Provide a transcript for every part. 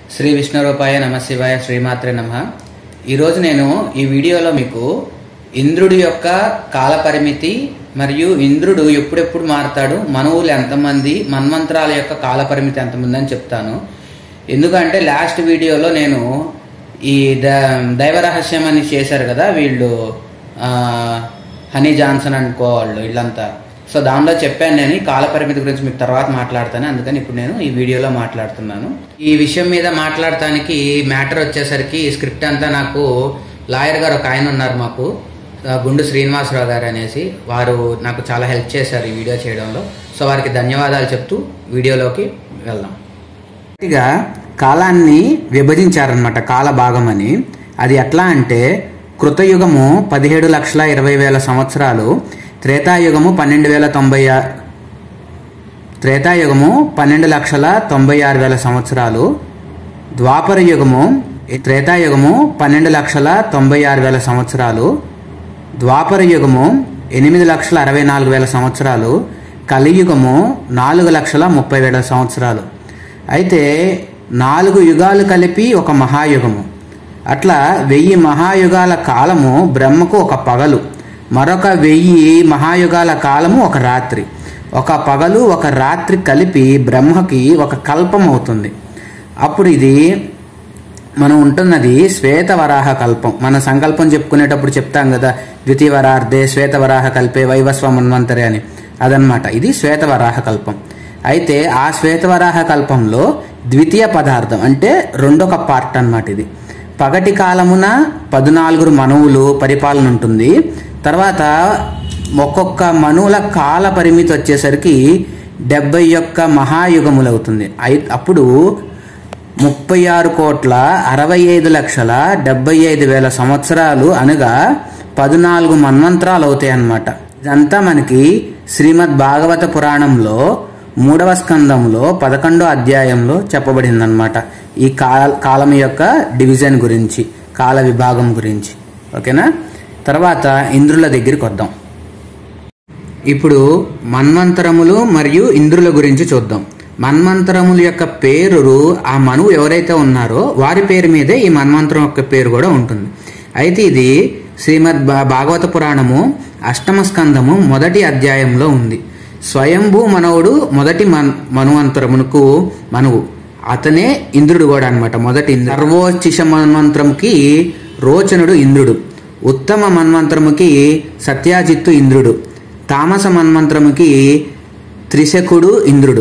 శ్రీ విష్ణురూపాయ నమ శివాయ శ్రీమాత్రే నమ ఈరోజు నేను ఈ వీడియోలో మీకు ఇంద్రుడి యొక్క కాల పరిమితి మరియు ఇంద్రుడు ఎప్పుడెప్పుడు మారతాడు మనువులు ఎంతమంది మన్మంత్రాల యొక్క కాల పరిమితి ఎంతమంది అని చెప్తాను ఎందుకంటే లాస్ట్ వీడియోలో నేను ఈ ద దైవ రహస్యం అని చేశారు కదా వీళ్ళు ఆ, హనీ జాన్సన్ అనుకో వాళ్ళు వీళ్ళంతా సో దానిలో చెప్పాను నేను ఈ కాల పరిమితి గురించి మీకు తర్వాత మాట్లాడతాను అందుకని ఇప్పుడు నేను ఈ వీడియోలో మాట్లాడుతున్నాను ఈ విషయం మీద మాట్లాడటానికి మ్యాటర్ వచ్చేసరికి ఈ స్క్రిప్ట్ అంతా నాకు లాయర్ గారు ఒక ఆయన ఉన్నారు మాకు ఆ, గుండు శ్రీనివాసరావు గారు అనేసి వారు నాకు చాలా హెల్ప్ చేశారు ఈ వీడియో చేయడంలో సో వారికి ధన్యవాదాలు చెప్తూ వీడియోలోకి వెళ్దాం పూర్తిగా కాలాన్ని విభజించారనమాట కాల భాగం అని అది ఎట్లా అంటే కృతయుగము పదిహేడు లక్షల ఇరవై వేల సంవత్సరాలు త్రేతాయుగము పన్నెండు వేల తొంభై ఆ- త్రేతాయుగము పన్నెండు లక్షల తొంభై ఆరు వేల సంవత్సరాలు ద్వాపర యుగము త్రేతాయుగము పన్నెండు లక్షల తొంభై ఆరు వేల సంవత్సరాలు ద్వాపర యుగము ఎనిమిది లక్షల అరవై నాలుగు వేల సంవత్సరాలు కలియుగము నాలుగు లక్షల ముప్పై వేల సంవత్సరాలు అయితే నాలుగు యుగాలు కలిపి ఒక మహాయుగము అట్లా వెయ్యి మహాయుగాల కాలము బ్రహ్మకు ఒక పగలు మరొక వెయ్యి మహాయుగాల కాలము ఒక రాత్రి ఒక పగలు ఒక రాత్రి కలిపి బ్రహ్మకి ఒక కల్పం అవుతుంది అప్పుడు ఇది మనం ఉంటున్నది శ్వేతవరాహ కల్పం మన సంకల్పం చెప్పుకునేటప్పుడు చెప్తాం కదా ద్వితీయవరార్ధే శ్వేతవరాహ కల్పే వైవస్వ మన్వంతరి అని అదనమాట ఇది శ్వేతవరాహ కల్పం అయితే ఆ శ్వేతవరాహ కల్పంలో ద్వితీయ పదార్థం అంటే రెండొక పార్ట్ అన్నమాట ఇది పగటి కాలమున పద్నాలుగురు మనువులు పరిపాలన ఉంటుంది తర్వాత ఒక్కొక్క మనువుల కాల పరిమితి వచ్చేసరికి డెబ్బై యొక్క మహాయుగములు అవుతుంది అయి అప్పుడు ముప్పై ఆరు కోట్ల అరవై ఐదు లక్షల డెబ్బై ఐదు వేల సంవత్సరాలు అనగా పద్నాలుగు మన్వంతరాలు అవుతాయి అన్నమాట ఇదంతా మనకి శ్రీమద్ భాగవత పురాణంలో మూడవ స్కందంలో పదకొండో అధ్యాయంలో చెప్పబడిందనమాట ఈ కాల కాలం యొక్క డివిజన్ గురించి కాల విభాగం గురించి ఓకేనా తర్వాత ఇంద్రుల దగ్గరికి వద్దాం ఇప్పుడు మన్వంతరములు మరియు ఇంద్రుల గురించి చూద్దాం మన్వంతరముల యొక్క పేరు ఆ మనువు ఎవరైతే ఉన్నారో వారి పేరు మీదే ఈ మన్వంతరం యొక్క పేరు కూడా ఉంటుంది అయితే ఇది శ్రీమద్ భా- భాగవత పురాణము అష్టమ స్కందము మొదటి అధ్యాయంలో ఉంది స్వయంభూ మనవుడు మొదటి మన్ మనువంతరమునకు మనువు అతనే ఇంద్రుడు కూడా అన్నమాట మొదటి ఇంద్రుడు. సర్వోచిష మన్వంతరంకి రోచనుడు ఇంద్రుడు ఉత్తమ మన్వంతరముకి సత్యాజిత్తు ఇంద్రుడు తామస మన్వంతరముకి త్రిశకుడు ఇంద్రుడు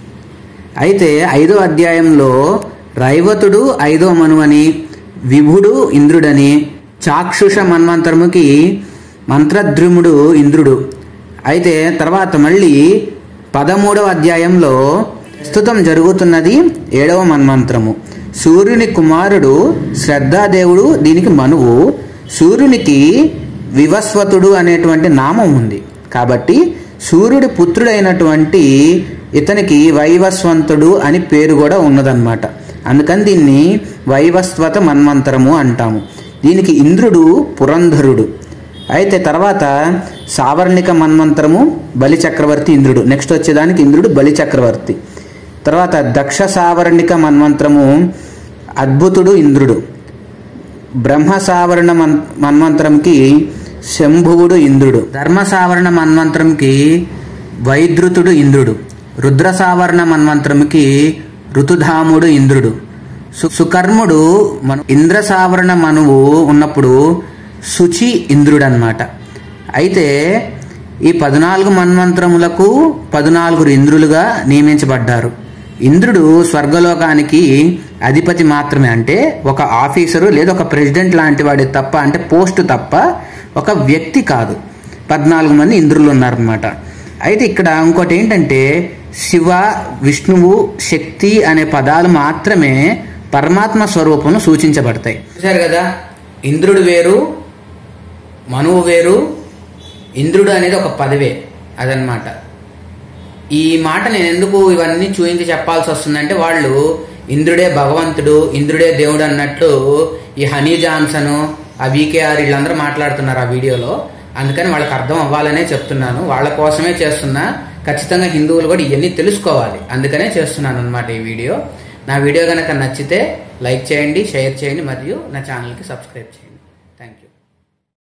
అయితే ఐదో అధ్యాయంలో రైవతుడు ఐదో మనువని విభుడు ఇంద్రుడని చాక్షుష మన్వంతరముకి మంత్రద్రుముడు ఇంద్రుడు అయితే తర్వాత మళ్ళీ పదమూడవ అధ్యాయంలో ప్రస్తుతం జరుగుతున్నది ఏడవ మన్వంతరము సూర్యుని కుమారుడు శ్రద్ధాదేవుడు దీనికి మనువు సూర్యునికి వివస్వతుడు అనేటువంటి నామం ఉంది కాబట్టి సూర్యుడి పుత్రుడైనటువంటి ఇతనికి వైవస్వంతుడు అని పేరు కూడా ఉన్నదన్నమాట అందుకని దీన్ని వైవస్వత మన్వంతరము అంటాము దీనికి ఇంద్రుడు పురంధరుడు అయితే తర్వాత సావర్ణిక మన్వంతరము బలి చక్రవర్తి ఇంద్రుడు నెక్స్ట్ వచ్చేదానికి ఇంద్రుడు బలి చక్రవర్తి తర్వాత దక్ష సావర్ణిక మన్వంతరము అద్భుతుడు ఇంద్రుడు బ్రహ్మ సావరణ మన్ మన్వంతరంకి శంభువుడు ఇంద్రుడు ధర్మ సావరణ మన్వంతరంకి వైద్రుతుడు ఇంద్రుడు రుద్ర సావరణ మన్వంతరంకి ఋతుధాముడు ఇంద్రుడు సు- సుకర్ముడు మన ఇంద్ర సావరణ మనువు ఉన్నప్పుడు శుచి ఇంద్రుడు అన్నమాట అయితే ఈ పద్నాలుగు మన్వంతరములకు పద్నాలుగురు ఇంద్రులుగా నియమించబడ్డారు ఇంద్రుడు స్వర్గలోకానికి అధిపతి మాత్రమే అంటే ఒక ఆఫీసరు లేదా ఒక ప్రెసిడెంట్ లాంటి వాడి తప్ప అంటే పోస్ట్ తప్ప ఒక వ్యక్తి కాదు పద్నాలుగు మంది ఇంద్రులు ఉన్నారనమాట అయితే ఇక్కడ ఇంకోటి ఏంటంటే శివ విష్ణువు శక్తి అనే పదాలు మాత్రమే పరమాత్మ స్వరూపమును సూచించబడతాయి చూశారు కదా ఇంద్రుడు వేరు మనువు వేరు ఇంద్రుడు అనేది ఒక పదవే అదనమాట ఈ మాట నేను ఎందుకు ఇవన్నీ చూయించి చెప్పాల్సి వస్తుందంటే వాళ్ళు ఇంద్రుడే భగవంతుడు ఇంద్రుడే దేవుడు అన్నట్లు ఈ హనీ జాన్సన్ ఆ వికేఆర్ వీళ్ళందరూ మాట్లాడుతున్నారు ఆ వీడియోలో అందుకని వాళ్ళకి అర్థం అవ్వాలనే చెప్తున్నాను వాళ్ళ కోసమే చేస్తున్నా ఖచ్చితంగా హిందువులు కూడా ఇవన్నీ తెలుసుకోవాలి అందుకనే చేస్తున్నాను అనమాట ఈ వీడియో నా వీడియో కనుక నచ్చితే లైక్ చేయండి షేర్ చేయండి మరియు నా ఛానల్కి సబ్స్క్రైబ్ చేయండి థ్యాంక్ యూ